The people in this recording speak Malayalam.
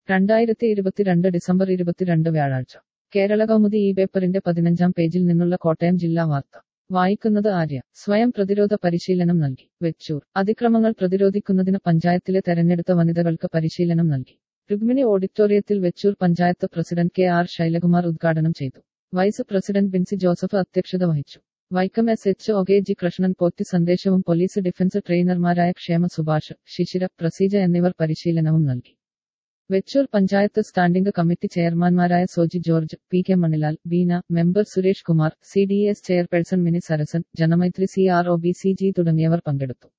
രണ്ടായിരത്തി ഇരുപത്തിരണ്ട് ഡിസംബർ ഇരുപത്തിരണ്ട് വ്യാഴാഴ്ച കേരള കൗമുദി ഈ പേപ്പറിന്റെ പതിനഞ്ചാം പേജിൽ നിന്നുള്ള കോട്ടയം ജില്ലാ വാർത്ത വായിക്കുന്നത് ആര്യ സ്വയം പ്രതിരോധ പരിശീലനം നൽകി വെച്ചൂർ അതിക്രമങ്ങൾ പ്രതിരോധിക്കുന്നതിന് പഞ്ചായത്തിലെ തെരഞ്ഞെടുത്ത വനിതകൾക്ക് പരിശീലനം നൽകി രുക്മിണി ഓഡിറ്റോറിയത്തിൽ Vechoor panchayat president K R Shailakumar ഉദ്ഘാടനം ചെയ്തു വൈസ് പ്രസിഡന്റ് ബിൻസി ജോസഫ് അധ്യക്ഷത വഹിച്ചു Vaikom S H O K G Krishnan Potti സന്ദേശവും പോലീസ് ഡിഫൻസ് ട്രെയിനർമാരായ ക്ഷേമ സുഭാഷ് ശിശിര പ്രസീജ എന്നിവർ പരിശീലനവും നൽകി വെച്ചൂർ പഞ്ചായത്ത് സ്റ്റാൻഡിംഗ് കമ്മിറ്റി ചെയർമാൻമാരായ Soji George P K Manilal Beena member Suresh Kumar C D S chairperson Mini Sarasan Janamaithri C R O B C G തുടങ്ങിയവർ പങ്കെടുത്തു